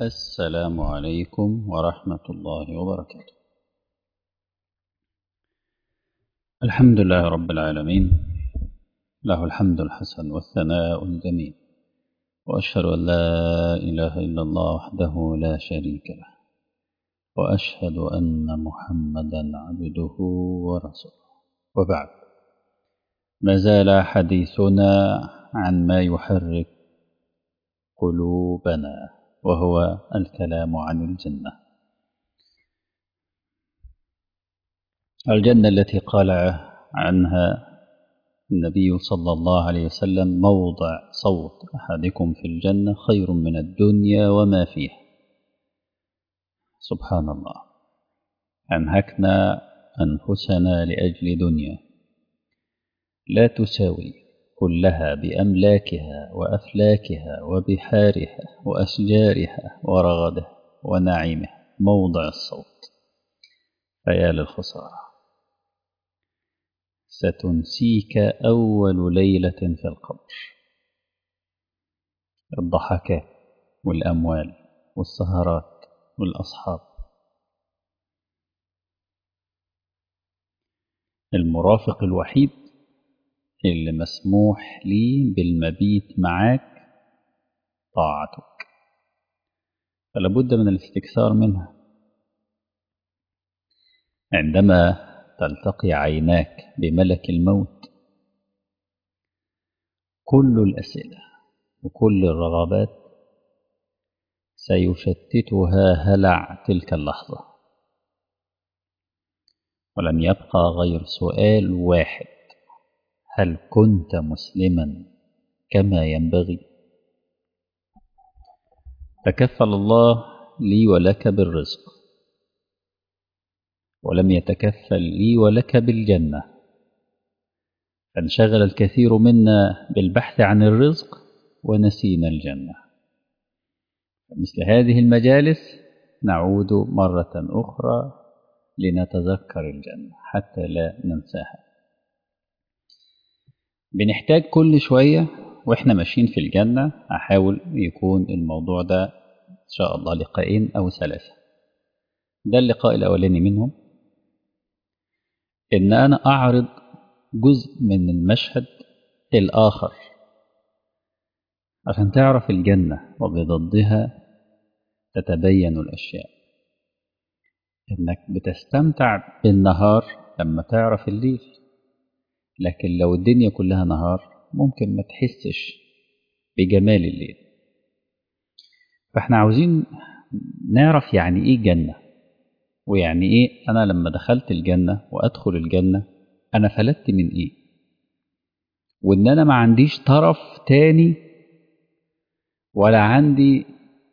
السلام عليكم ورحمة الله وبركاته الحمد لله رب العالمين له الحمد الحسن والثناء الجميل وأشهد أن لا إله إلا الله وحده لا شريك له وأشهد أن محمدا عبده ورسوله وبعد ما زال حديثنا عن ما يحرك قلوبنا وهو الكلام عن الجنة الجنة التي قال عنها النبي صلى الله عليه وسلم موضع صوت أحدكم في الجنة خير من الدنيا وما فيها سبحان الله أنهكنا أنفسنا لأجل دنيا لا تساوي كلها بأملاكها وأفلاكها وبحارها وأشجارها ورغدها ونعيمها موضع الصوت فيا للخسارة ستنسيك أول ليلة في القبر الضحكات والأموال والسهرات والأصحاب المرافق الوحيد اللي مسموح لي بالمبيت معاك طاعتك فلا بد من الاستكثار منها عندما تلتقي عيناك بملك الموت كل الأسئلة وكل الرغبات سيشتتها هلع تلك اللحظة ولم يبقى غير سؤال واحد هل كنت مسلما كما ينبغي تكفل الله لي ولك بالرزق ولم يتكفل لي ولك بالجنة فانشغل الكثير منا بالبحث عن الرزق ونسينا الجنة مثل هذه المجالس نعود مرة أخرى لنتذكر الجنة حتى لا ننساها بنحتاج كل شوية وإحنا ماشيين في الجنة أحاول يكون الموضوع ده إن شاء الله لقاءين أو ثلاثة ده اللقاء الأولاني منهم إن أنا أعرض جزء من المشهد الآخر عشان تعرف الجنة وبضدها تتبين الأشياء إنك بتستمتع بالنهار لما تعرف الليل لكن لو الدنيا كلها نهار ممكن ما تحسش بجمال الليل فاحنا عاوزين نعرف يعني ايه جنة ويعني ايه انا لما دخلت الجنة وادخل الجنة انا فلت من ايه وان انا ما عنديش طرف تاني ولا عندي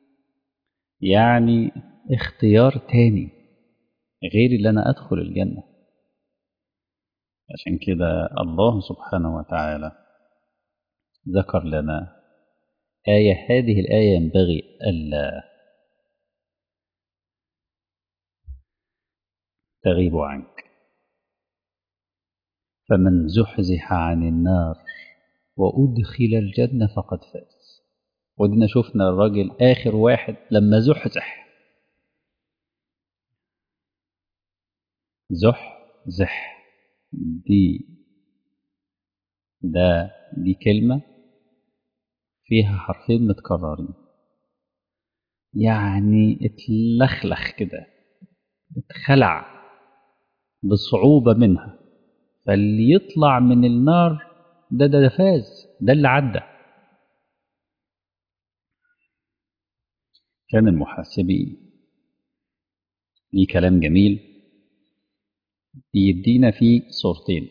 يعني اختيار تاني غير اللي انا ادخل الجنه عشان كده الله سبحانه وتعالى ذكر لنا آية هذه الآية ينبغي ألا تغيب عنك فمن زحزح عن النار وأدخل الجنة فقد فاز ودينا شفنا الراجل آخر واحد لما زحزح زحزح دي ده دي كلمة فيها حرفين متكررين يعني اتلخلخ كده اتخلع بصعوبة منها فاللي يطلع من النار ده ده, ده فاز ده اللي عدى كان المحاسبي ليه كلام جميل بيدينا فيه صورتين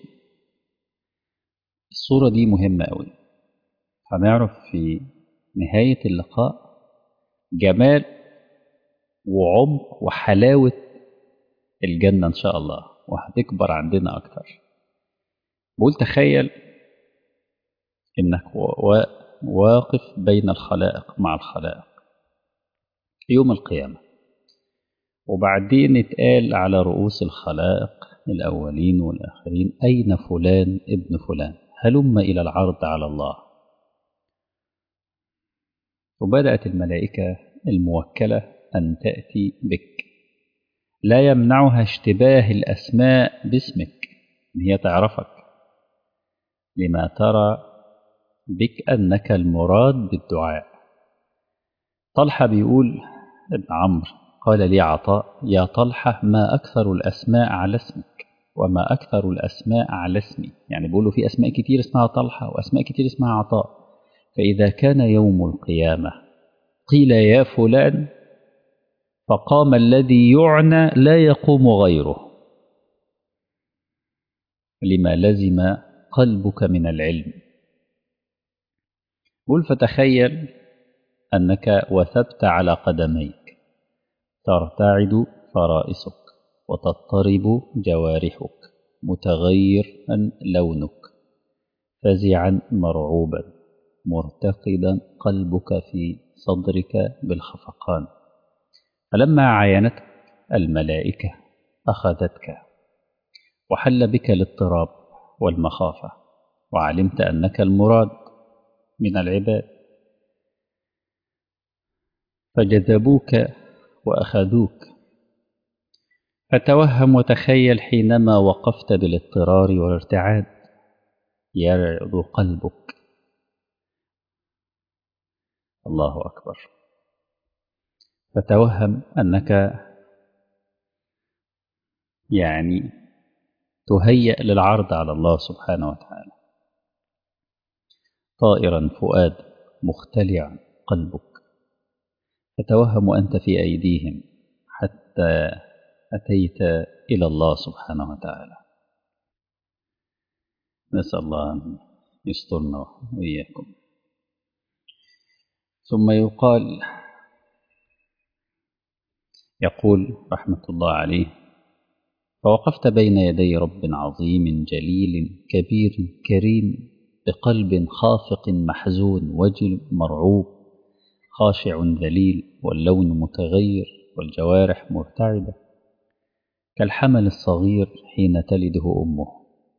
الصورة دي مهمة أوي هنعرف في نهاية اللقاء جمال وعمق وحلاوة الجنة إن شاء الله وهتكبر عندنا أكتر بقول تخيل إنك واقف بين الخلائق مع الخلائق يوم القيامة وبعدين اتقال على رؤوس الخلائق الأولين والآخرين أين فلان ابن فلان هلم إلى العرض على الله وبدأت الملائكة الموكلة أن تأتي بك لا يمنعها اشتباه الأسماء باسمك إن هي تعرفك لما ترى بك أنك المراد بالدعاء طلحة بيقول ابن عمرو قال لي عطاء يا طلحة ما أكثر الأسماء على اسمك وما أكثر الأسماء على اسمي يعني بيقولوا في أسماء كتير اسمها طلحة وأسماء كتير اسمها عطاء فإذا كان يوم القيامة قيل يا فلان فقام الذي يعنى لا يقوم غيره لما لزم قلبك من العلم قل فتخيل أنك وثبت على قدميك ترتعد فرائسك وتضطرب جوارحك متغيرا لونك فزعا مرعوبا مرتقدا قلبك في صدرك بالخفقان فلما عاينتك الملائكة أخذتك وحل بك الاضطراب والمخافة وعلمت أنك المراد من العباد فجذبوك وأخذوك فتوهم وتخيل حينما وقفت بالاضطرار والارتعاد يرعد قلبك الله أكبر فتوهم أنك يعني تهيأ للعرض على الله سبحانه وتعالى طائرا فؤاد مختلعا قلبك فتوهم أنت في أيديهم حتى أتيت إلى الله سبحانه وتعالى نسأل الله أن يسترنا وإياكم ثم يقال يقول رحمة الله عليه فوقفت بين يدي رب عظيم جليل كبير كريم بقلب خافق محزون وجل مرعوب خاشع ذليل واللون متغير والجوارح مرتعبة كالحمل الصغير حين تلده أمه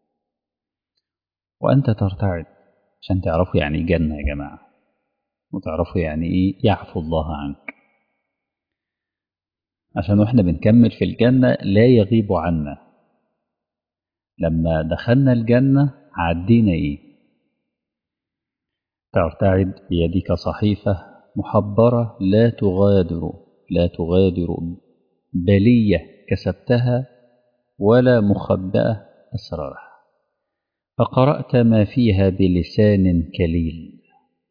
وأنت ترتعد عشان تعرفوا يعني جنة يا جماعة وتعرفوا يعني إيه يعفو الله عنك عشان واحنا بنكمل في الجنة لا يغيب عنا لما دخلنا الجنة عدينا إيه ترتعد بيدك صحيفة محبرة لا تغادر لا تغادر بلية كسبتها ولا مخبأة أسرارها فقرأت ما فيها بلسان كليل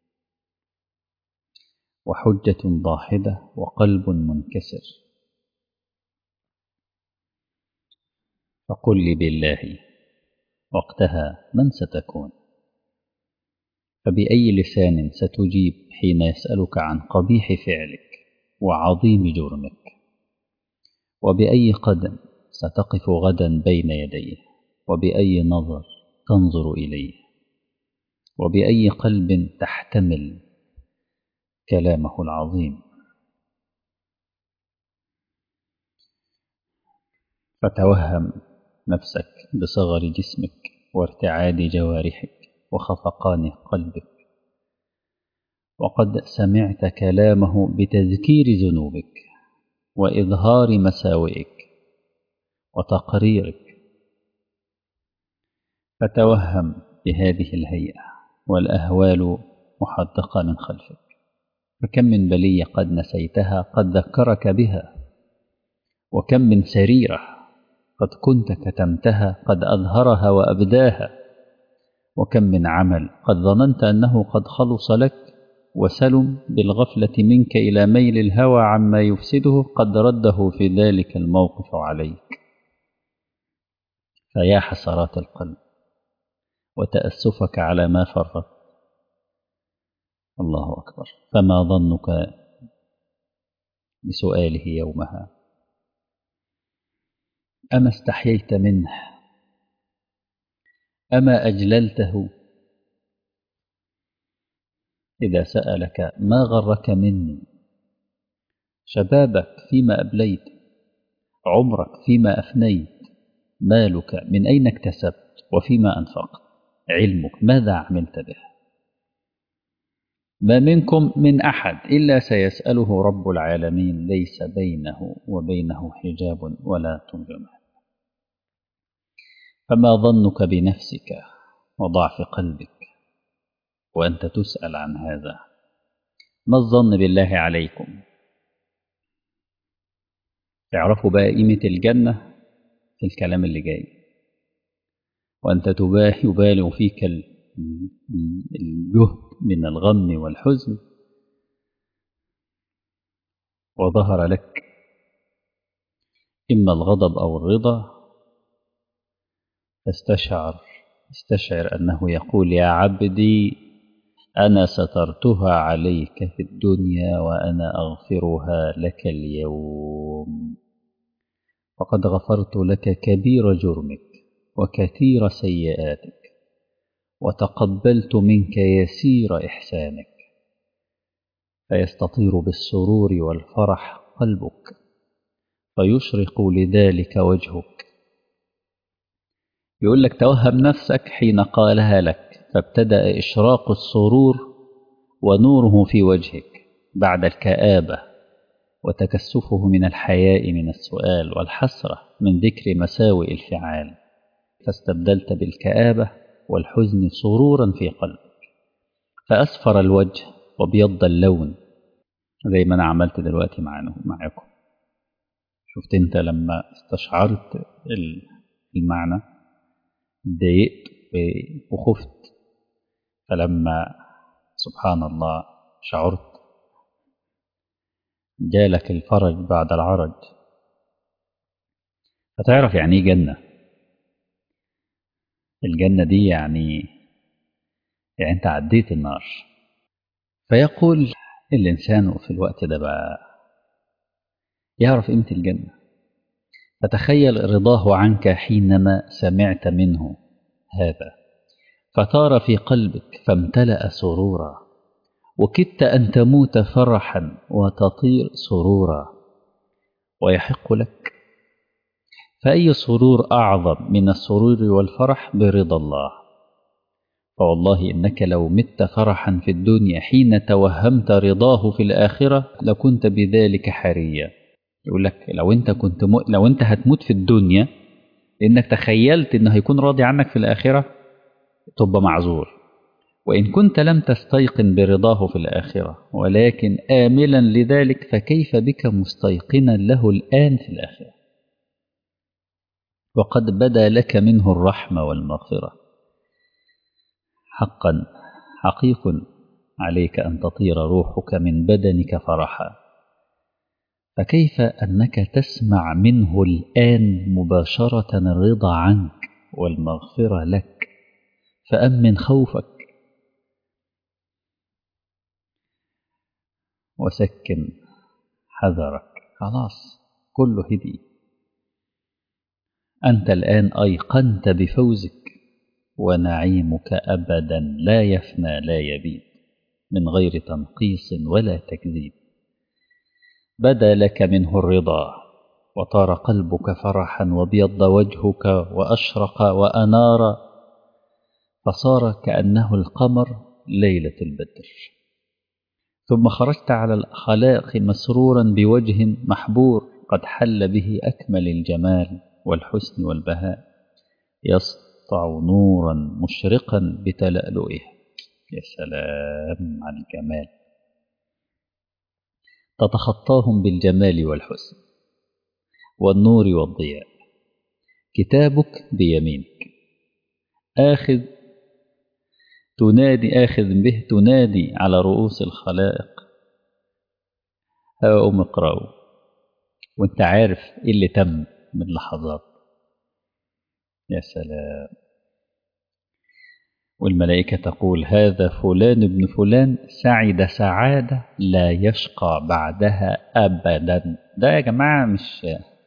وحجة ضاحدة وقلب منكسر فقل لي بالله وقتها من ستكون فبأي لسان ستجيب حين يسألك عن قبيح فعلك وعظيم جرمك وبأي قدم ستقف غدا بين يديه وبأي نظر تنظر إليه وبأي قلب تحتمل كلامه العظيم فتوهم نفسك بصغر جسمك وارتعاد جوارحك وخفقان قلبك وقد سمعت كلامه بتذكير ذنوبك وإظهار مساوئك وتقريرك فتوهم بهذه الهيئة والأهوال محدقة من خلفك فكم من بلية قد نسيتها قد ذكرك بها وكم من سريرة قد كنت كتمتها قد أظهرها وأبداها وكم من عمل قد ظننت أنه قد خلص لك وسلم بالغفلة منك إلى ميل الهوى عما يفسده قد رده في ذلك الموقف عليك فيا حسرات القلب وتأسفك على ما فرطت الله أكبر فما ظنك بسؤاله يومها أما استحييت منه أما أجللته إذا سألك ما غرك مني شبابك فيما أبليت عمرك فيما أفنيت مالك من أين اكتسبت وفيما أنفقت علمك ماذا عملت به ما منكم من أحد إلا سيسأله رب العالمين ليس بينه وبينه حجاب ولا ترجمان فما ظنك بنفسك وضعف قلبك وأنت تسأل عن هذا ما الظن بالله عليكم تعرفوا بقى قيمة الجنة في الكلام اللي جاي وأنت تباه يبالغ فيك الجهد من الغم والحزن وظهر لك إما الغضب أو الرضا فاستشعر استشعر أنه يقول يا عبدي أنا سترتها عليك في الدنيا وأنا أغفرها لك اليوم فقد غفرت لك كبير جرمك وكثير سيئاتك وتقبلت منك يسير إحسانك فيستطير بالسرور والفرح قلبك فيشرق لذلك وجهك يقول لك توهم نفسك حين قالها لك فابتدأ إشراق السرور ونوره في وجهك بعد الكآبة وتكسفه من الحياء من السؤال والحسرة من ذكر مساوئ الفعال فاستبدلت بالكآبة والحزن سرورا في قلبك فأسفر الوجه وبيض اللون زي ما أنا عملت دلوقتي معاكم شفت أنت لما استشعرت المعنى اتضايقت وخفت فلما سبحان الله شعرت جالك الفرج بعد العرج فتعرف يعني ايه جنة الجنة دي يعني يعني انت عديت النار فيقول الإنسان في الوقت ده بقى يعرف قيمة الجنة فتخيل رضاه عنك حينما سمعت منه هذا فثار في قلبك فامتلأ سرورا وكدت أن تموت فرحا وتطير سرورا ويحق لك فأي سرور أعظم من السرور والفرح برضا الله فوالله إنك لو مت فرحا في الدنيا حين توهمت رضاه في الآخرة لكنت بذلك حريا يقول لك لو أنت كنت م... لو أنت هتموت في الدنيا لأنك تخيلت إنه هيكون راضي عنك في الآخرة تبقى معذور وإن كنت لم تستيقن برضاه في الآخرة ولكن آملا لذلك فكيف بك مستيقنا له الآن في الآخرة وقد بدا لك منه الرحمة والمغفرة حقا حقيق عليك أن تطير روحك من بدنك فرحا فكيف أنك تسمع منه الآن مباشرة الرضا عنك والمغفرة لك فأمن خوفك وسكن حذرك خلاص كله هدي أنت الآن أيقنت بفوزك ونعيمك أبدا لا يفنى لا يبيد من غير تنقيص ولا تكذيب بدا لك منه الرضا وطار قلبك فرحا وابيض وجهك وأشرق وأنار فصار كأنه القمر ليلة البدر ثم خرجت على الخلائق مسرورا بوجه محبور قد حل به أكمل الجمال والحسن والبهاء يسطع نورا مشرقا بتلألؤه يا سلام على الجمال تتخطاهم بالجمال والحسن والنور والضياء كتابك بيمينك آخذ تنادي آخذ به تنادي على رؤوس الخلائق هاؤم اقرأوا وانت عارف ايه اللي تم من لحظات يا سلام والملائكة تقول هذا فلان ابن فلان سعد سعادة لا يشقى بعدها أبدا ده يا جماعة مش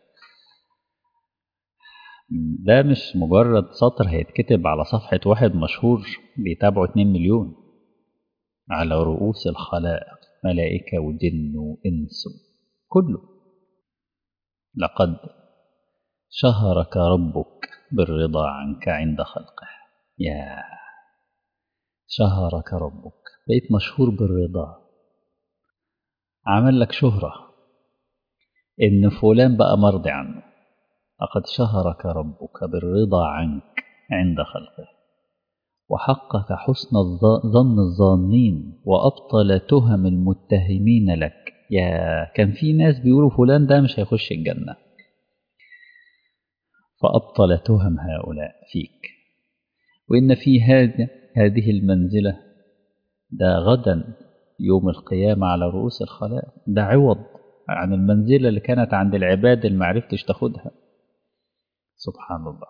ده مش مجرد سطر هيتكتب على صفحة واحد مشهور بيتابعه 2 مليون على رؤوس الخلائق ملائكة وجن وإنس كله لقد شهرك ربك بالرضا عنك عند خلقه يا شهرك ربك بقيت مشهور بالرضا عمل لك شهرة إن فلان بقى مرضي عنه لقد شهرك ربك بالرضا عنك عند خلقه وحقق حسن ظن الظانين وأبطل تهم المتهمين لك يا كان في ناس بيقولوا فلان ده مش هيخش الجنة فأبطل تهم هؤلاء فيك وإن في هذه هذه المنزلة ده غدا يوم القيامة على رؤوس الخلائق ده عوض عن المنزلة اللي كانت عند العباد اللي معرفتش تاخدها سبحان الله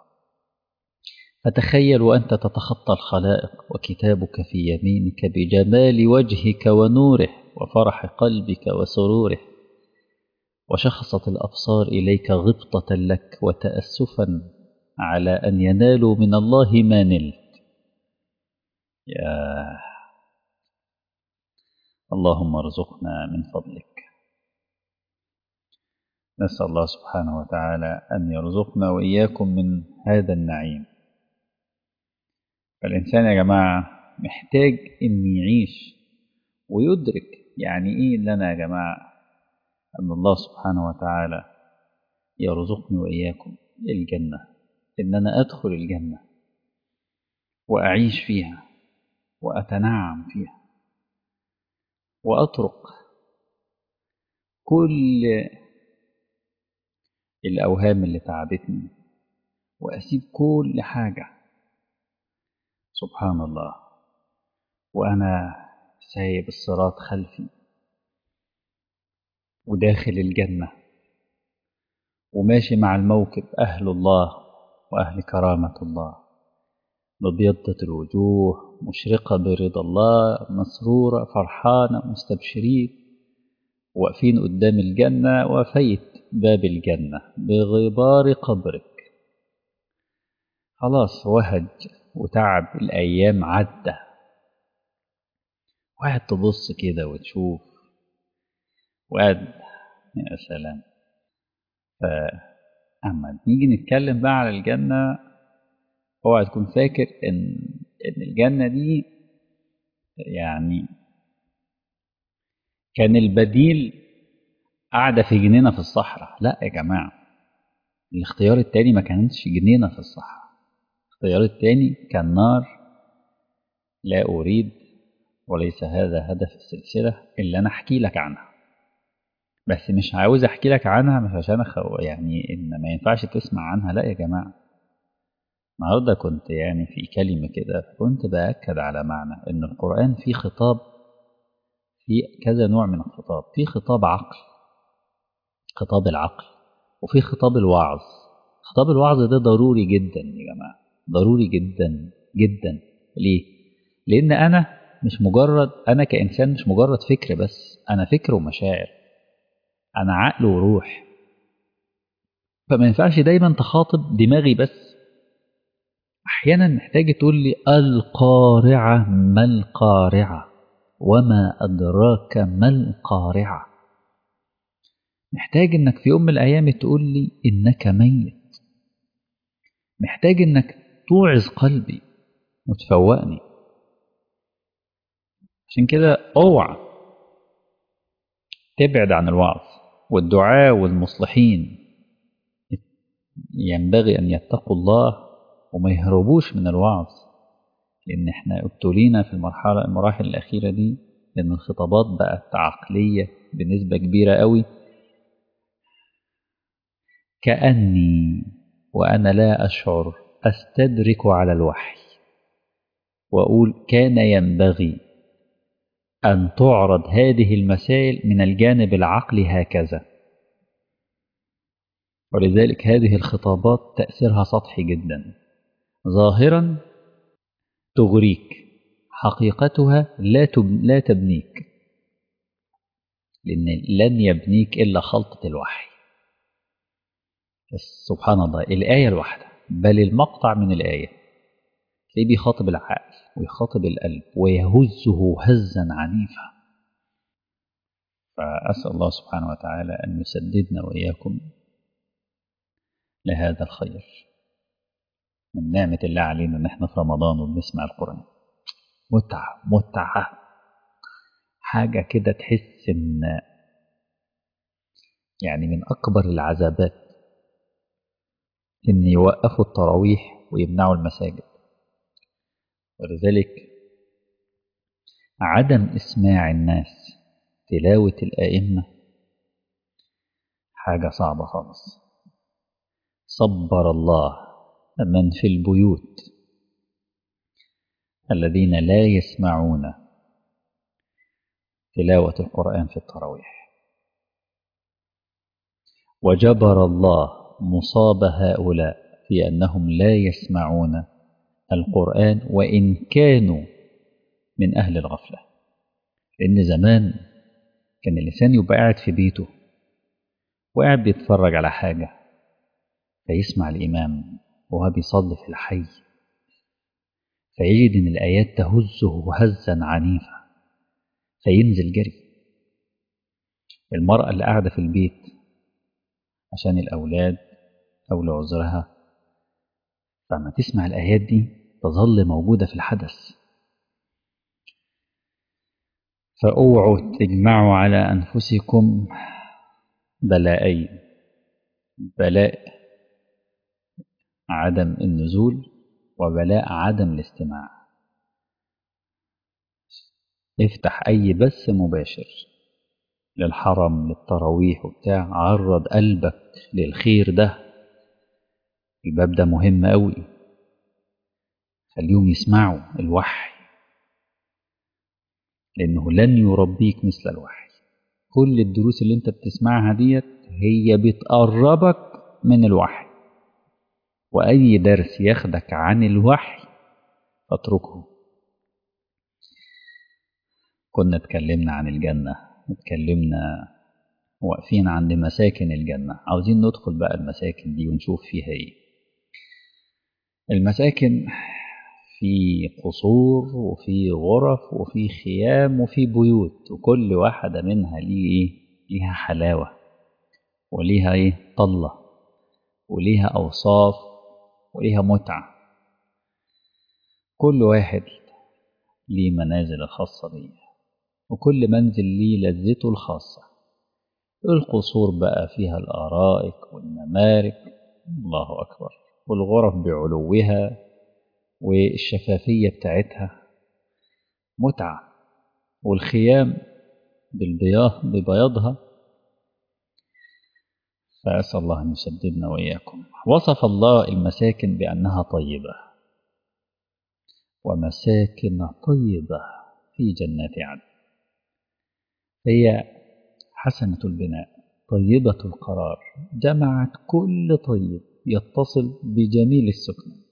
فتخيل وأنت تتخطى الخلائق وكتابك في يمينك بجمال وجهك ونوره وفرح قلبك وسروره وشخصت الأبصار إليك غبطة لك وتأسفا على أن ينالوا من الله ما نلت يا اللهم ارزقنا من فضلك نسأل الله سبحانه وتعالى أن يرزقنا وإياكم من هذا النعيم فالإنسان يا جماعة محتاج إن يعيش ويدرك يعني إيه لنا يا جماعة أن الله سبحانه وتعالى يرزقني وإياكم الجنة إن أنا أدخل الجنة وأعيش فيها وأتنعم فيها وأترك كل الأوهام اللي تعبتني وأسيب كل حاجة سبحان الله وأنا سايب الصراط خلفي وداخل الجنة وماشي مع الموكب أهل الله وأهل كرامة الله مبيضة الوجوه مشرقة برضا الله مسرورة فرحانة مستبشرين واقفين قدام الجنة وفيت باب الجنة بغبار قبرك خلاص وهج وتعب الأيام عدى وقاعد تبص كده وتشوف وقاعد يا سلام فأما نيجي نتكلم بقى على الجنة اوعى تكون فاكر إن إن الجنة دي يعني كان البديل قاعدة في جنينة في الصحراء لا يا جماعة الاختيار التاني ما كانتش جنينة في الصحراء الاختيار التاني كان نار لا أريد وليس هذا هدف السلسلة اللي أنا أحكي لك عنها بس مش عاوز أحكي لك عنها مش عشان أخو يعني إن ما ينفعش تسمع عنها لا يا جماعة النهاردة كنت يعني في كلمة كده كنت بأكد على معنى إن القرآن فيه خطاب في كذا نوع من الخطاب في خطاب عقل خطاب العقل وفي خطاب الوعظ خطاب الوعظ ده ضروري جدا يا جماعة ضروري جدا جدا ليه لأن أنا مش مجرد أنا كإنسان مش مجرد فكر بس أنا فكر ومشاعر أنا عقل وروح فما ينفعش دايما تخاطب دماغي بس أحيانا محتاج تقول لي القارعة ما القارعة وما أدراك ما القارعة محتاج إنك في يوم من الأيام تقول لي إنك ميت محتاج إنك توعظ قلبي وتفوقني عشان كده اوعى تبعد عن الوعظ والدعاء والمصلحين ينبغي أن يتقوا الله وما يهربوش من الوعظ لأن احنا ابتلينا في المرحلة المراحل الأخيرة دي لأن الخطابات بقت عقلية بنسبة كبيرة قوي كأني وأنا لا أشعر أستدرك على الوحي وأقول كان ينبغي أن تعرض هذه المسائل من الجانب العقلي هكذا ولذلك هذه الخطابات تأثيرها سطحي جدا ظاهرا تغريك حقيقتها لا لا تبنيك لأن لن يبنيك إلا خلطة الوحي بس سبحان الله الآية الواحدة بل المقطع من الآية تلاقيه بيخاطب العقل ويخاطب القلب ويهزه هزا عنيفا فأسأل الله سبحانه وتعالى أن يسددنا وإياكم لهذا الخير من نعمة الله علينا إن إحنا في رمضان وبنسمع القرآن متعة متعة حاجة كده تحس إن يعني من أكبر العذابات إن يوقفوا التراويح ويمنعوا المساجد ولذلك عدم إسماع الناس تلاوة الآئمة حاجة صعبة خالص صبر الله من في البيوت الذين لا يسمعون تلاوة القرآن في التراويح وجبر الله مصاب هؤلاء في أنهم لا يسمعون القرآن وإن كانوا من أهل الغفلة لأن زمان كان الإنسان يبقى قاعد في بيته وقاعد بيتفرج على حاجة فيسمع الإمام وهو بيصلي في الحي فيجد إن الآيات تهزه هزا عنيفا فينزل جري المرأة اللي قاعدة في البيت عشان الأولاد أو لعذرها فما تسمع الآيات دي تظل موجودة في الحدث فأوعوا تجمعوا على أنفسكم بلاءين بلاء عدم النزول وبلاء عدم الاستماع افتح أي بث مباشر للحرم للتراويح وبتاع عرض قلبك للخير ده الباب ده مهم قوي خليهم يسمعوا الوحي لأنه لن يربيك مثل الوحي كل الدروس اللي انت بتسمعها ديت هي بتقربك من الوحي وأي درس ياخدك عن الوحي فاتركه كنا اتكلمنا عن الجنة اتكلمنا واقفين عند مساكن الجنة عاوزين ندخل بقى المساكن دي ونشوف فيها ايه المساكن في قصور وفي غرف وفي خيام وفي بيوت وكل واحدة منها ليه ايه ليها حلاوة وليها ايه طلة وليها أوصاف وليها متعة كل واحد ليه منازل الخاصة بيه وكل منزل ليه لذته الخاصة القصور بقى فيها الآرائك والنمارك الله أكبر والغرف بعلوها والشفافية بتاعتها متعة والخيام بالبياض ببياضها فأسأل الله أن يسددنا وإياكم وصف الله المساكن بأنها طيبة ومساكن طيبة في جنات عدن هي حسنة البناء طيبة القرار جمعت كل طيب يتصل بجميل السكن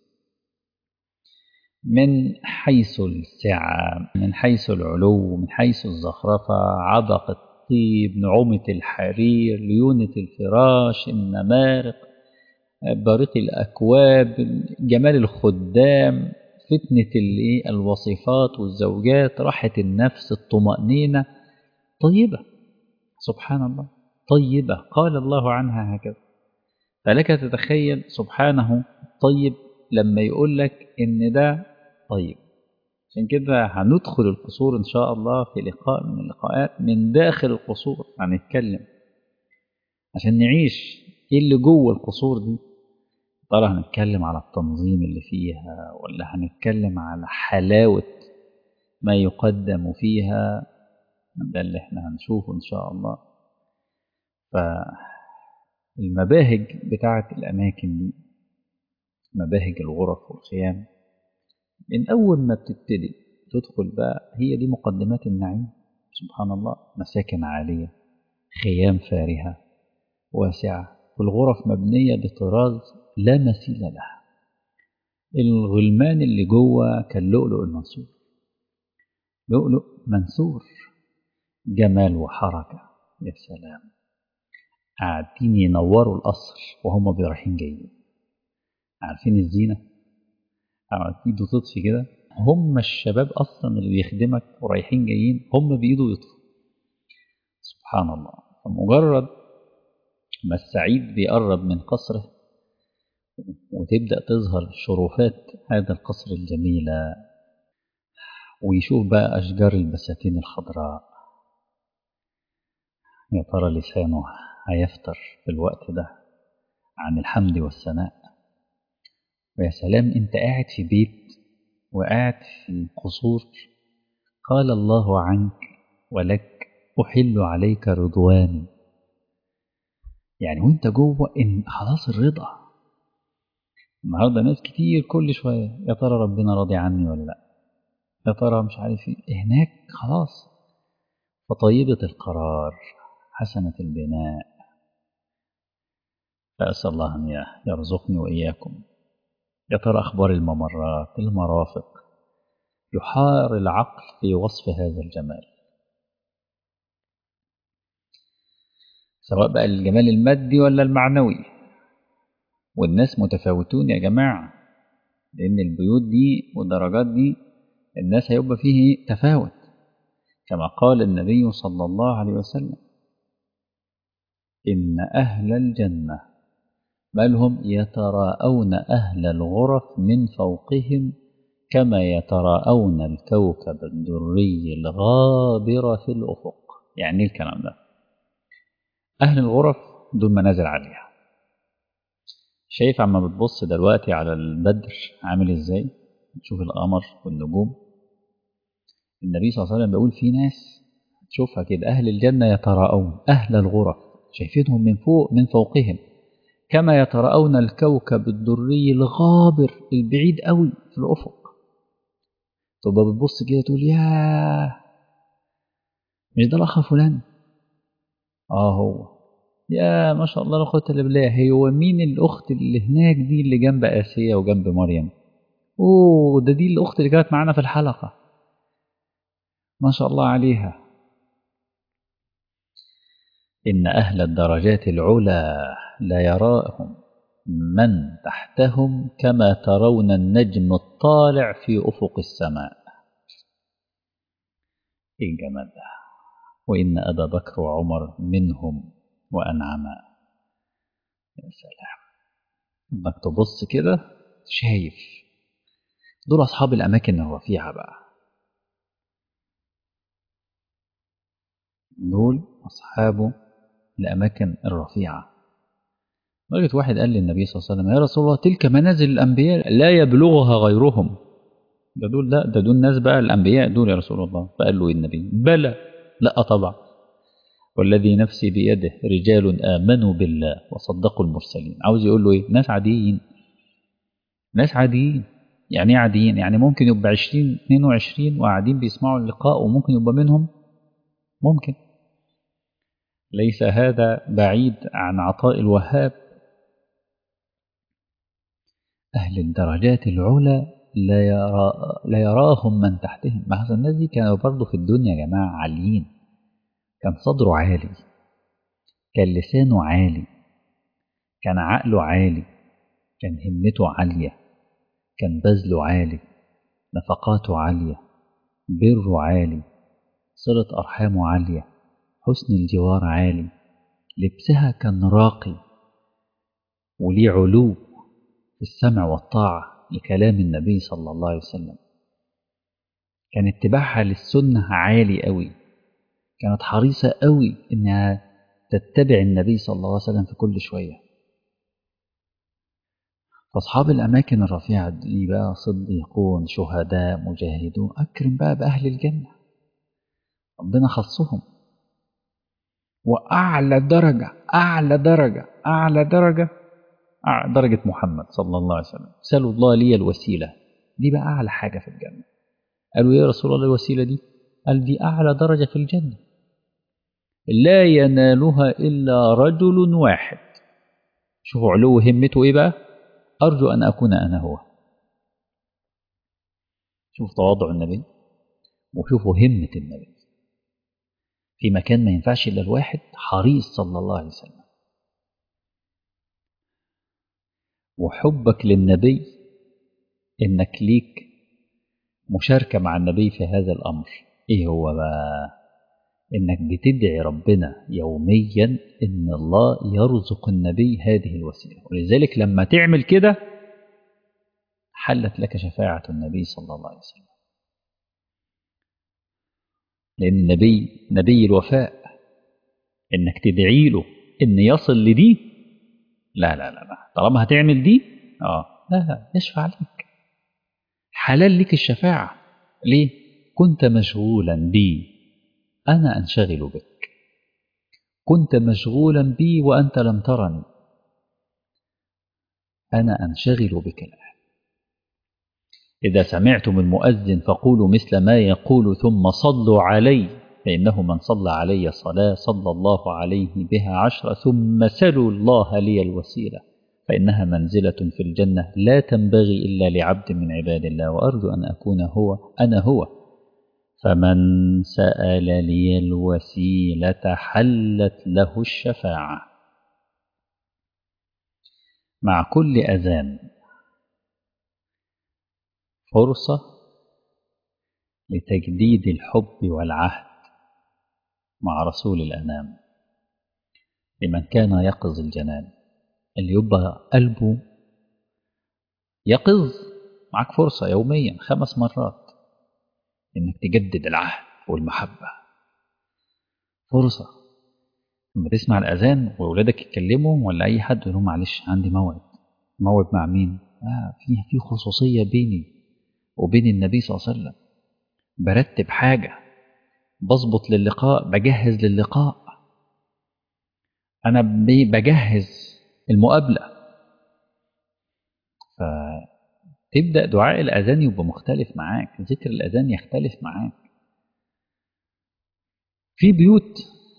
من حيث السعة من حيث العلو من حيث الزخرفة عبق الطيب نعومة الحرير ليونة الفراش النمارق بريق الأكواب جمال الخدام فتنة الوصفات والزوجات راحة النفس الطمأنينة طيبة سبحان الله طيبة قال الله عنها هكذا فلك تتخيل سبحانه طيب لما يقول لك إن ده طيب عشان كده هندخل القصور إن شاء الله في لقاء من اللقاءات من داخل القصور هنتكلم عشان نعيش إيه اللي جوه القصور دي ترى هنتكلم على التنظيم اللي فيها ولا هنتكلم على حلاوة ما يقدم فيها ده اللي احنا هنشوفه إن شاء الله فالمباهج بتاعة الأماكن دي مباهج الغرف والخيام من أول ما بتبتدي تدخل بقى هي دي مقدمات النعيم سبحان الله مساكن عالية خيام فارهة واسعة والغرف مبنية بطراز لا مثيل لها الغلمان اللي جوه كاللؤلؤ المنثور لؤلؤ منثور جمال وحركة يا سلام قاعدين ينوروا القصر وهم رايحين جايين عارفين الزينة قاعدين تطفي كده هم الشباب أصلا اللي بيخدمك ورايحين جايين هم بإيده يطفوا سبحان الله فمجرد ما السعيد بيقرب من قصره وتبدأ تظهر شرفات هذا القصر الجميلة ويشوف بقى أشجار البساتين الخضراء يا ترى لسانه هيفتر في الوقت ده عن الحمد والثناء ويا سلام انت قاعد في بيت وقاعد في قصور قال الله عنك ولك أحل عليك رضواني يعني وانت جوه ان خلاص الرضا النهارده ناس كتير كل شويه يا ترى ربنا راضي عني ولا لا يا ترى مش عارف ايه هناك خلاص فطيبة القرار حسنة البناء فأسأل الله أن يرزقني وإياكم يا ترى أخبار الممرات المرافق يحار العقل في وصف هذا الجمال سواء بقى الجمال المادي ولا المعنوي والناس متفاوتون يا جماعة لأن البيوت دي والدرجات دي الناس هيبقى فيه تفاوت كما قال النبي صلى الله عليه وسلم إن أهل الجنة بل هم يتراءون أهل الغرف من فوقهم كما يتراءون الكوكب الدري الغابر في الأفق يعني الكلام ده أهل الغرف دول منازل عالية شايف عما بتبص دلوقتي على البدر عامل ازاي تشوف القمر والنجوم النبي صلى الله عليه وسلم بيقول في ناس تشوفها كده أهل الجنة يتراءون أهل الغرف شايفينهم من فوق من فوقهم كما يتراءون الكوكب الدري الغابر البعيد قوي في الأفق تبقى بتبص كده تقول ياه مش ده الأخ فلان اه هو يا ما شاء الله لا قوه الا بالله هو مين الاخت اللي هناك دي اللي جنب اسيا وجنب مريم اوه ده دي الاخت اللي كانت معانا في الحلقه ما شاء الله عليها ان اهل الدرجات العلى لا يراهم من تحتهم كما ترون النجم الطالع في افق السماء ايه الجمال ده وإن أبا بكر وعمر منهم وأنعما يا سلام إنك تبص كده شايف دول أصحاب الأماكن الرفيعة بقى دول أصحاب الأماكن الرفيعة لدرجة واحد قال للنبي صلى الله عليه وسلم يا رسول الله تلك منازل الأنبياء لا يبلغها غيرهم ده دول لا ده دول ناس بقى الأنبياء دول يا رسول الله فقال له النبي بلى لا طبعا والذي نفسي بيده رجال آمنوا بالله وصدقوا المرسلين عاوز يقول له ايه ناس عاديين ناس عاديين يعني ايه عاديين يعني ممكن يبقى 20 22 وقاعدين بيسمعوا اللقاء وممكن يبقى منهم ممكن ليس هذا بعيد عن عطاء الوهاب أهل الدرجات العلى لا, يرى لا يراهم من تحتهم ما هذا الناس دي كانوا برضه في الدنيا يا جماعة عاليين كان صدره عالي كان لسانه عالي كان عقله عالي كان همته عالية كان بذله عالي نفقاته عالية بره عالي صلة أرحامه عالية حسن الجوار عالي لبسها كان راقي وليه علو في السمع والطاعة لكلام النبي صلى الله عليه وسلم كان اتباعها للسنة عالي قوي كانت حريصة قوي إنها تتبع النبي صلى الله عليه وسلم في كل شوية فأصحاب الأماكن الرفيعة دي بقى صديقون شهداء مجاهدون أكرم بقى بأهل الجنة ربنا خصهم وأعلى درجة أعلى درجة أعلى درجة أعلى درجة محمد صلى الله عليه وسلم سألوا الله لي الوسيلة دي بقى أعلى حاجة في الجنة قالوا يا رسول الله الوسيلة دي قال دي أعلى درجة في الجنة لا ينالها إلا رجل واحد شوفوا علو همته إيه بقى أرجو أن أكون أنا هو شوف تواضع النبي وشوفوا همة النبي في مكان ما ينفعش إلا الواحد حريص صلى الله عليه وسلم وحبك للنبي إنك ليك مشاركة مع النبي في هذا الأمر إيه هو بقى إنك بتدعي ربنا يوميا إن الله يرزق النبي هذه الوسيلة ولذلك لما تعمل كده حلت لك شفاعة النبي صلى الله عليه وسلم لأن النبي نبي الوفاء انك تدعي له ان يصل لدي لا لا لا لا طالما هتعمل دي اه لا لا يشفع لك حلال لك الشفاعة ليه كنت مشغولا بي أنا أنشغل بك كنت مشغولا بي وأنت لم ترني أنا أنشغل بك الآن إذا سمعتم المؤذن فقولوا مثل ما يقول ثم صلوا علي فإنه من صلى علي صلاة صلى الله عليه بها عشرة ثم سلوا الله لي الوسيلة فإنها منزلة في الجنة لا تنبغي إلا لعبد من عباد الله وأرجو أن أكون هو أنا هو فمن سأل لي الوسيلة حلت له الشفاعة مع كل أذان فرصة لتجديد الحب والعهد مع رسول الأنام لمن كان يقظ الجنان اللي يبقى قلبه يقظ معك فرصة يوميا خمس مرات إنك تجدد العهد والمحبة فرصة لما تسمع الأذان وأولادك يتكلموا ولا أي حد يقول لهم معلش عندي موعد موعد مع مين؟ آه في في خصوصية بيني وبين النبي صلى الله عليه وسلم برتب حاجة بظبط للقاء بجهز للقاء أنا بجهز المقابلة فتبدأ دعاء الأذان يبقى مختلف معاك ذكر الأذان يختلف معاك في بيوت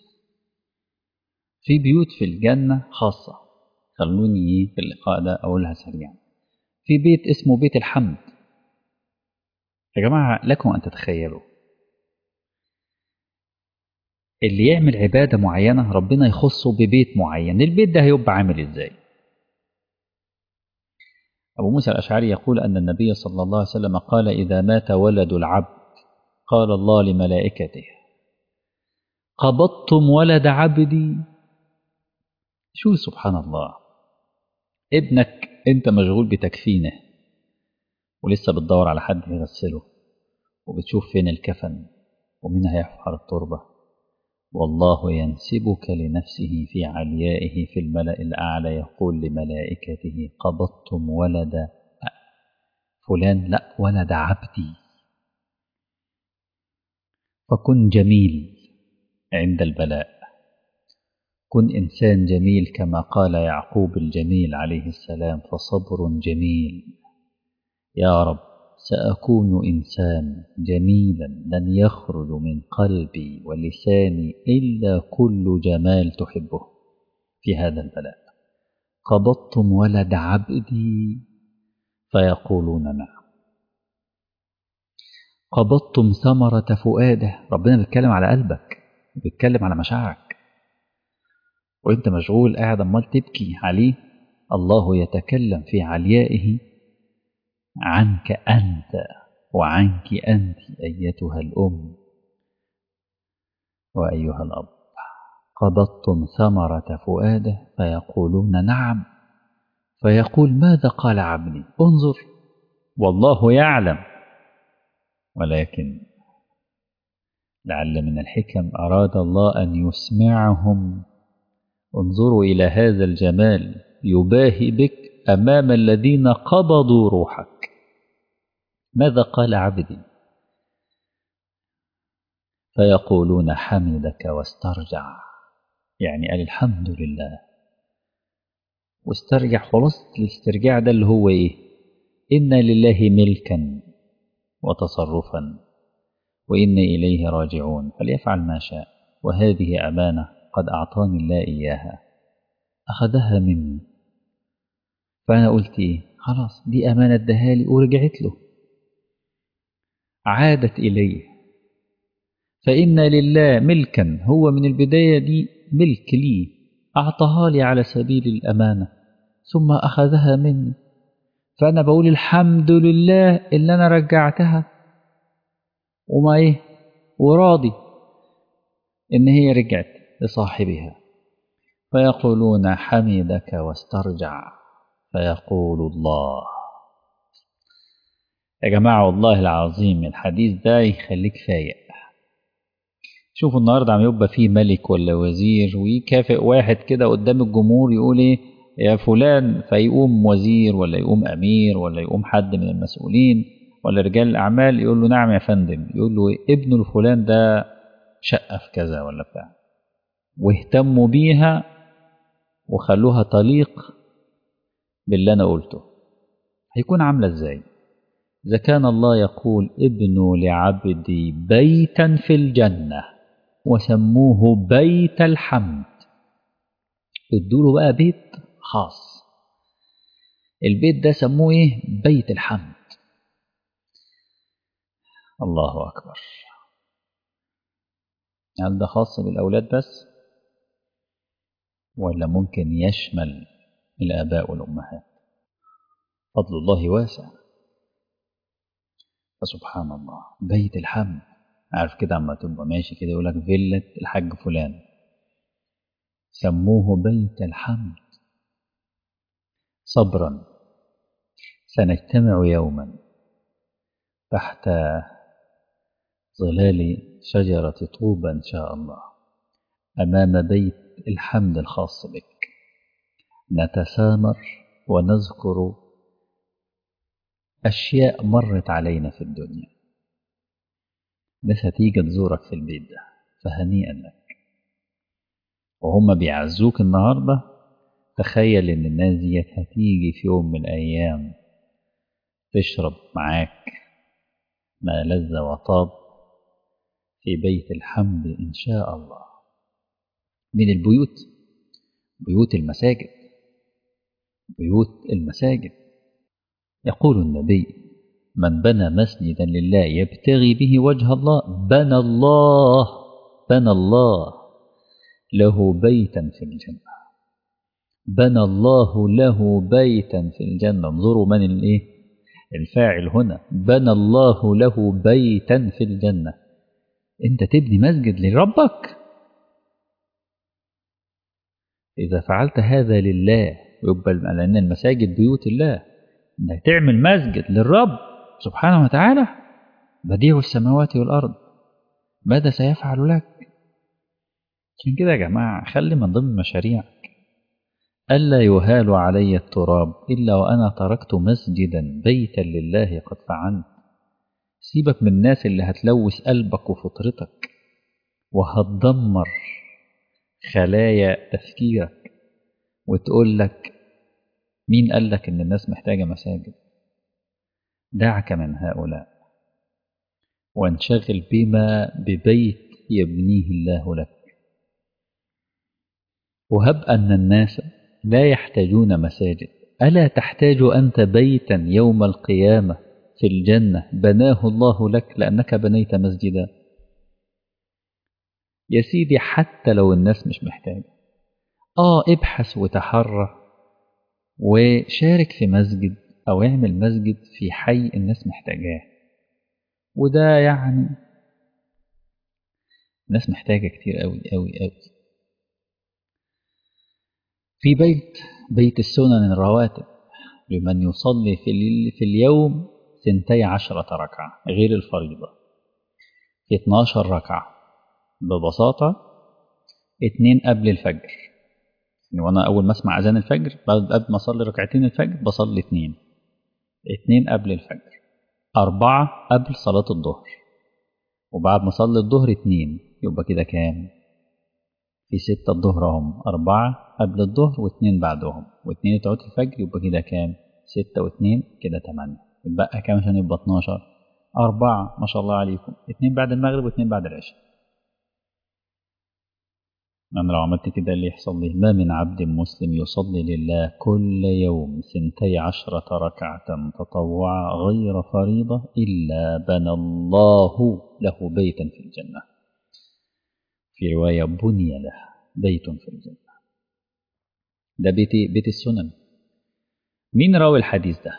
في بيوت في الجنة خاصة خلوني في اللقاء ده أقولها سريعا في بيت اسمه بيت الحمد يا جماعة لكم أن تتخيلوا اللي يعمل عبادة معينة ربنا يخصه ببيت معين البيت ده هيبقى عامل ازاي أبو موسى الأشعري يقول أن النبي صلى الله عليه وسلم قال إذا مات ولد العبد قال الله لملائكته قبضتم ولد عبدي شو سبحان الله ابنك انت مشغول بتكفينه ولسه بتدور على حد يغسله وبتشوف فين الكفن ومين هيحفر التربه والله ينسبك لنفسه في عليائه في الملأ الأعلى يقول لملائكته قبضتم ولد فلان لا ولد عبدي فكن جميل عند البلاء كن إنسان جميل كما قال يعقوب الجميل عليه السلام فصبر جميل يا رب سأكون إنسان جميلا لن يخرج من قلبي ولساني إلا كل جمال تحبه في هذا البلاء قبضتم ولد عبدي فيقولون نعم قبضتم ثمرة فؤاده ربنا بيتكلم على قلبك بيتكلم على مشاعرك وانت مشغول قاعد امال تبكي عليه الله يتكلم في عليائه عنك أنت وعنك أنت أيتها الأم وأيها الأب قبضتم ثمرة فؤاده فيقولون نعم فيقول ماذا قال عبدي انظر والله يعلم ولكن لعل من الحكم أراد الله أن يسمعهم انظروا إلى هذا الجمال يباهي بك أمام الذين قبضوا روحك ماذا قال عبدي فيقولون حمدك واسترجع يعني قال الحمد لله واسترجع خلاص الاسترجاع ده اللي هو ايه إن لله ملكا وتصرفا وإن إليه راجعون فليفعل ما شاء وهذه أمانة قد أعطاني الله إياها أخذها مني فأنا قلت إيه خلاص دي أمانة دهالي ورجعت له عادت إليه فإن لله ملكا هو من البداية دي ملك لي أعطاها لي على سبيل الأمانة ثم أخذها مني فأنا بقول الحمد لله اللي أنا رجعتها وما إيه وراضي إن هي رجعت لصاحبها فيقولون حمدك واسترجع فيقول الله يا جماعة والله العظيم الحديث ده يخليك فايق شوفوا النهارده عم يبقى فيه ملك ولا وزير ويكافئ واحد كده قدام الجمهور يقول ايه يا فلان فيقوم وزير ولا يقوم امير ولا يقوم حد من المسؤولين ولا رجال الاعمال يقول له نعم يا فندم يقول له إيه؟ ابن الفلان ده شقه في كذا ولا بتاع واهتموا بيها وخلوها تليق باللي انا قلته هيكون عامله ازاي اذا كان الله يقول ابنوا لعبدي بيتا في الجنه وسموه بيت الحمد ادوا له بقى بيت خاص البيت ده سموه ايه بيت الحمد الله اكبر هل ده خاص بالاولاد بس ولا ممكن يشمل الاباء والامهات فضل الله واسع فسبحان الله بيت الحمد عارف كده اما تبقى ماشي كده يقول لك فيلة الحاج فلان سموه بيت الحمد صبرا سنجتمع يوما تحت ظلال شجرة طوبى إن شاء الله أمام بيت الحمد الخاص بك نتسامر ونذكر أشياء مرت علينا في الدنيا بس هتيجي تزورك في البيت ده فهنيئا لك وهم بيعزوك النهاردة تخيل إن الناس ديت هتيجي في يوم من الأيام تشرب معاك ما لذ وطاب في بيت الحمد إن شاء الله من البيوت بيوت المساجد بيوت المساجد يقول النبي من بنى مسجدا لله يبتغي به وجه الله بنى الله بنى الله له بيتا في الجنة بنى الله له بيتا في الجنة انظروا من الايه الفاعل هنا بنى الله له بيتا في الجنة انت تبني مسجد لربك إذا فعلت هذا لله يبقى لأن المساجد بيوت الله انك تعمل مسجد للرب سبحانه وتعالى بديع السماوات والأرض ماذا سيفعل لك عشان كده يا جماعة خلي من ضمن مشاريعك ألا يهال علي التراب إلا وأنا تركت مسجدا بيتا لله قد فعلت سيبك من الناس اللي هتلوث قلبك وفطرتك وهتدمر خلايا تفكيرك وتقول لك مين قال لك إن الناس محتاجة مساجد دعك من هؤلاء وانشغل بما ببيت يبنيه الله لك وهب أن الناس لا يحتاجون مساجد ألا تحتاج أنت بيتا يوم القيامة في الجنة بناه الله لك لأنك بنيت مسجدا يا سيدي حتى لو الناس مش محتاجة آه ابحث وتحرى وشارك في مسجد أو اعمل مسجد في حي الناس محتاجاه وده يعني الناس محتاجة كتير أوي أوي أوي في بيت بيت السنن الرواتب لمن يصلي في, في اليوم سنتي عشرة ركعة غير الفريضة في 12 ركعة ببساطة اتنين قبل الفجر يعني وانا اول ما اسمع اذان الفجر قبل ما اصلي ركعتين الفجر بصلي اتنين اتنين قبل الفجر اربعة قبل صلاة الظهر وبعد ما اصلي الظهر اتنين يبقى كده كام في ستة الظهر هم أربعة قبل الظهر واثنين بعدهم واثنين بتوع الفجر يبقى كده كام ستة واثنين كده تمانية يبقى كام عشان يبقى 12 أربعة ما شاء الله عليكم اثنين بعد المغرب واثنين بعد العشاء أنا لو عملت كده اللي يحصل لي ما من عبد مسلم يصلي لله كل يوم سنتي عشرة ركعة تطوعا غير فريضة إلا بنى الله له بيتا في الجنة في رواية بني له بيت في الجنة ده بيت بيت السنن مين راوي الحديث ده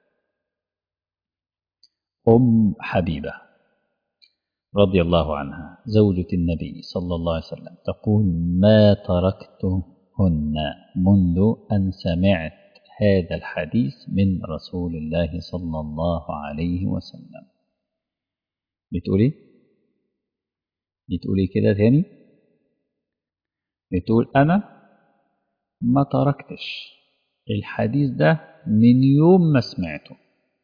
أم حبيبة رضي الله عنها زوجة النبي صلى الله عليه وسلم تقول ما تركتهن منذ أن سمعت هذا الحديث من رسول الله صلى الله عليه وسلم بتقولي بتقولي كده تاني بتقول أنا ما تركتش الحديث ده من يوم ما سمعته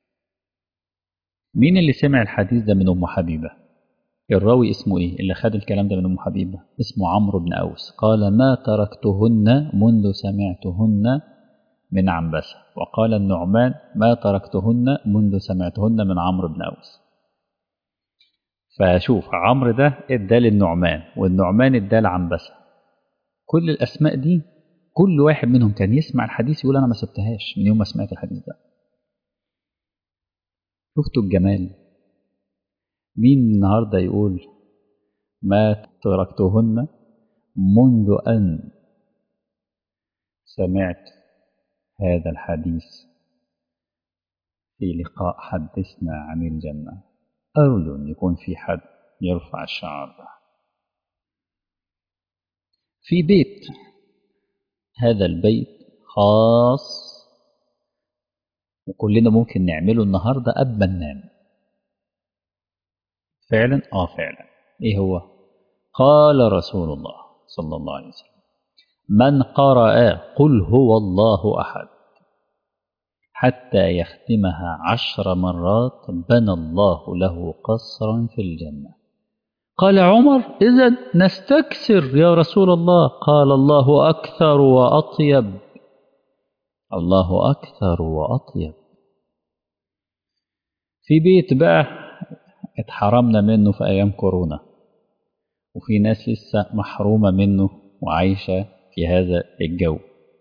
مين اللي سمع الحديث ده من أم حبيبة الراوي اسمه إيه اللي خد الكلام ده من أم حبيبة اسمه عمرو بن أوس قال ما تركتهن منذ سمعتهن من عنبسة وقال النعمان ما تركتهن منذ سمعتهن من عمرو بن أوس فشوف عمرو ده ادى للنعمان والنعمان ادى لعنبسة كل الأسماء دي كل واحد منهم كان يسمع الحديث يقول أنا ما سبتهاش من يوم ما سمعت الحديث ده شفتوا الجمال مين النهاردة يقول ما تركتهن منذ أن سمعت هذا الحديث في لقاء حدثنا عن الجنة أرجو أن يكون في حد يرفع الشعار ده في بيت هذا البيت خاص وكلنا ممكن نعمله النهاردة قبل ما ننام فعلا اه فعلا ايه هو قال رسول الله صلى الله عليه وسلم من قرأ قل هو الله أحد حتى يختمها عشر مرات بنى الله له قصرا في الجنة قال عمر إذا نستكثر يا رسول الله قال الله أكثر وأطيب الله أكثر وأطيب في بيت بقى اتحرمنا منه في أيام كورونا وفي ناس لسه محرومة منه وعايشة في هذا الجو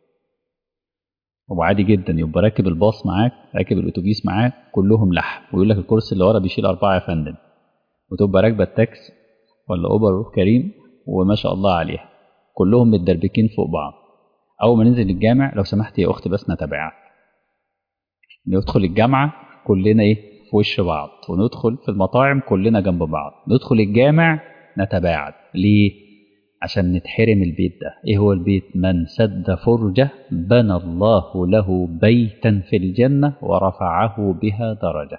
وعادي جدا يبقى راكب الباص معاك راكب الاتوبيس معاك كلهم لحم ويقول لك الكرسي اللي ورا بيشيل أربعة يا فندم وتبقى راكبة التاكسي ولا أوبر كريم وما شاء الله عليها كلهم متدربكين فوق بعض أول ما ننزل الجامع لو سمحت يا أختي بس نتابعك ندخل الجامعة كلنا إيه في وش بعض وندخل في المطاعم كلنا جنب بعض ندخل الجامع نتباعد ليه عشان نتحرم البيت ده ايه هو البيت من سد فرجة بنى الله له بيتا في الجنة ورفعه بها درجة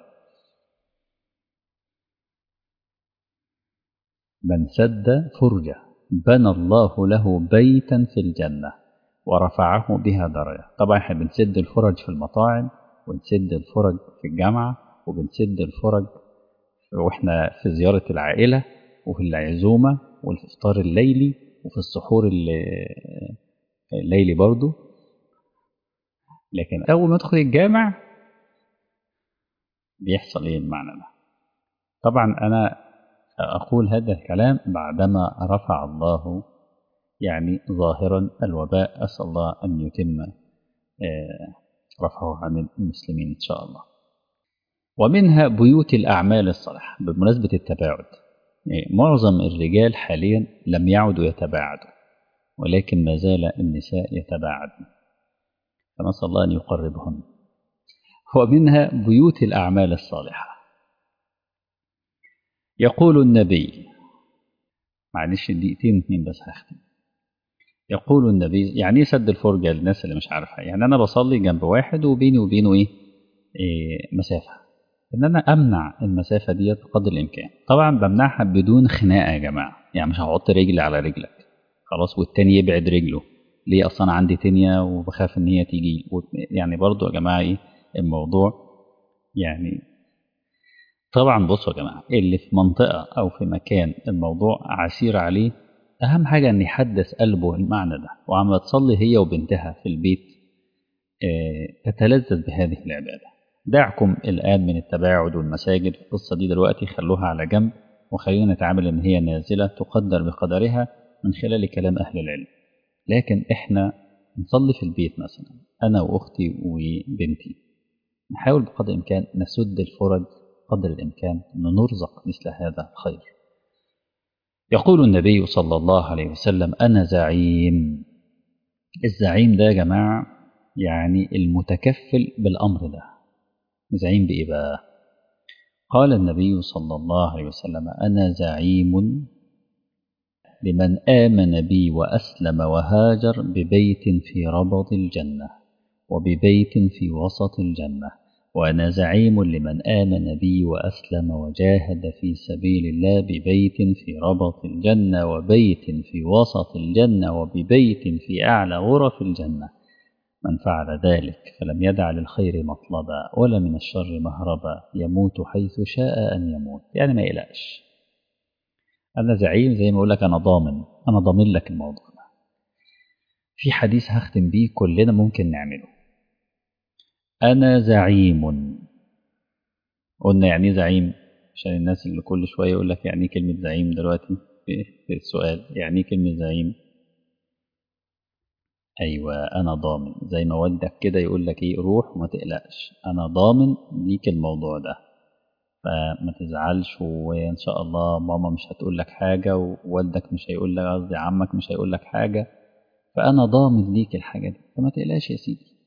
من سد فرجة بنى الله له بيتا في الجنة ورفعه بها درجة طبعا احنا بنسد الفرج في المطاعم ونسد الفرج في الجامعة وبنسد الفرج واحنا في زيارة العائلة وفي العزومة والإفطار الليلي وفي السحور الليلي برضو لكن أول ما ادخل الجامع بيحصل إيه المعنى ده طبعا أنا أقول هذا الكلام بعدما رفع الله يعني ظاهرا الوباء أسأل الله أن يتم رفعه عن المسلمين إن شاء الله ومنها بيوت الأعمال الصالحة بمناسبة التباعد معظم الرجال حاليا لم يعدوا يتباعدوا ولكن ما زال النساء يتباعدن فنسأل الله أن يقربهن ومنها بيوت الأعمال الصالحة يقول النبي معلش دقيقتين اتنين بس هختم يقول النبي يعني ايه سد الفرجة للناس اللي مش عارفة يعني أنا بصلي جنب واحد وبيني وبينه إيه, إيه مسافة ان انا امنع المسافه ديت قدر الامكان طبعا بمنعها بدون خناقه يا جماعه يعني مش هحط رجلي على رجلك خلاص والتاني يبعد رجله ليه اصلا انا عندي تانية وبخاف ان هي تيجي يعني برضو يا جماعه ايه الموضوع يعني طبعا بصوا يا جماعه اللي في منطقه او في مكان الموضوع عسير عليه اهم حاجه ان يحدث قلبه المعنى ده وعم تصلي هي وبنتها في البيت اه تتلذذ بهذه العباده دعكم الآن من التباعد والمساجد القصة دي دلوقتي خلوها على جنب وخلينا نتعامل إن هي نازلة تقدر بقدرها من خلال كلام أهل العلم لكن إحنا نصلي في البيت مثلا أنا وأختي وبنتي نحاول بقدر الإمكان نسد الفرج قدر الإمكان أن نرزق مثل هذا الخير يقول النبي صلى الله عليه وسلم أنا زعيم الزعيم ده يا جماعة يعني المتكفل بالأمر ده زعيم بإيه بقى؟ قال النبي صلى الله عليه وسلم أنا زعيم لمن آمن بي وأسلم وهاجر ببيت في ربض الجنة وببيت في وسط الجنة وأنا زعيم لمن آمن بي وأسلم وجاهد في سبيل الله ببيت في ربط الجنة وبيت في وسط الجنة وببيت في أعلى غرف الجنة من فعل ذلك فلم يدع للخير مطلبا ولا من الشر مهربا يموت حيث شاء أن يموت يعني ما يقلقش أنا زعيم زي ما أقول لك أنا ضامن أنا ضامن لك الموضوع ده في حديث هختم بيه كلنا ممكن نعمله أنا زعيم قلنا يعني زعيم عشان الناس اللي كل شوية يقول لك يعني كلمة زعيم دلوقتي في السؤال يعني كلمة زعيم أيوة أنا ضامن زي ما والدك كده يقول لك إيه روح وما تقلقش أنا ضامن ليك الموضوع ده فما تزعلش وإن شاء الله ماما مش هتقول لك حاجة ووالدك مش هيقول لك قصدي عمك مش هيقول لك حاجة فأنا ضامن ليك الحاجة دي فما تقلقش يا سيدي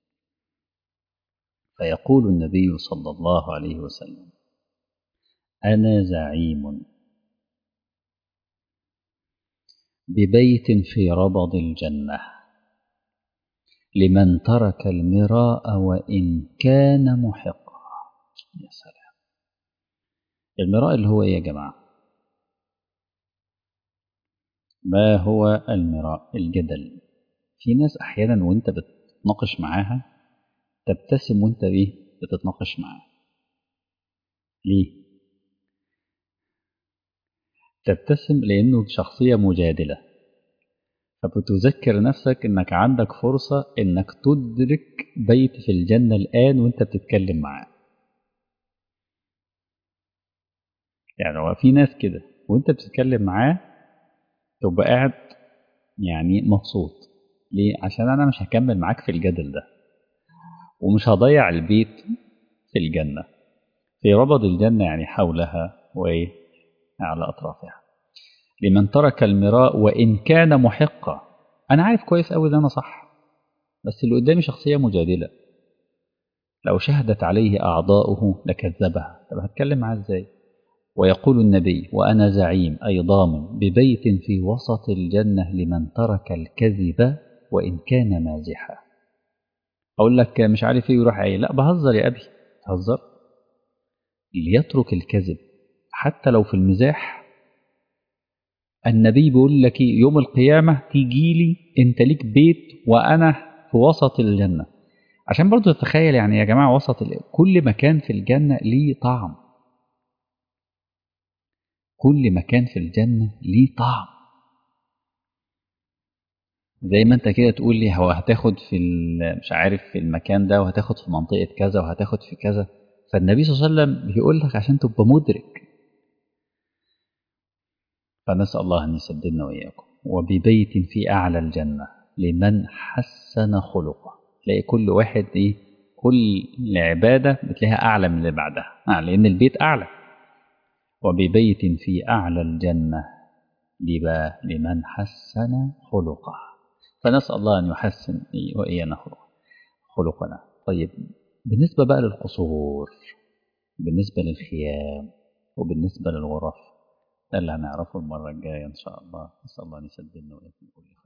فيقول النبي صلى الله عليه وسلم أنا زعيم ببيت في ربض الجنة لمن ترك المراء وإن كان محقا يا سلام المراء اللي هو إيه يا جماعة ما هو المراء الجدل في ناس أحيانا وانت بتناقش معاها تبتسم وانت ايه بتتناقش معاه ليه تبتسم لانه شخصيه مجادله فبتذكر نفسك انك عندك فرصه انك تدرك بيت في الجنه الان وانت بتتكلم معاه يعني هو في ناس كده وانت بتتكلم معاه تبقى قاعد يعني مبسوط ليه عشان انا مش هكمل معاك في الجدل ده ومش هضيع البيت في الجنة في ربض الجنة يعني حولها وإيه على أطرافها لمن ترك المراء وإن كان محقا أنا عارف كويس أوي ده أنا صح بس اللي قدامي شخصية مجادلة لو شهدت عليه أعضاؤه لكذبها طب هتكلم معاه إزاي ويقول النبي وأنا زعيم أي ضامن ببيت في وسط الجنة لمن ترك الكذب وإن كان مازحا اقول لك مش عارف ايه يروح ايه لا بهزر يا ابي تهزر ليترك الكذب حتى لو في المزاح النبي بيقول لك يوم القيامه تيجي لي انت ليك بيت وانا في وسط الجنه عشان برضو تتخيل يعني يا جماعه وسط كل مكان في الجنه ليه طعم كل مكان في الجنه ليه طعم زي ما انت كده تقول لي هو هتاخد في مش عارف في المكان ده وهتاخد في منطقة كذا وهتاخد في كذا فالنبي صلى الله عليه وسلم بيقول لك عشان تبقى مدرك فنسأل الله أن يسددنا وإياكم وببيت في أعلى الجنة لمن حسن خلقه تلاقي كل واحد إيه كل عبادة بتلاقيها أعلى من اللي بعدها آه لأن البيت أعلى وببيت في أعلى الجنة لبا لمن حسن خلقه فنسأل الله أن يحسن وإيانا خلقنا طيب بالنسبة بقى للقصور بالنسبة للخيام وبالنسبة للغرف ده اللي هنعرفه المرة الجاية إن شاء الله نسأل الله أن يسددنا وإياكم كل خير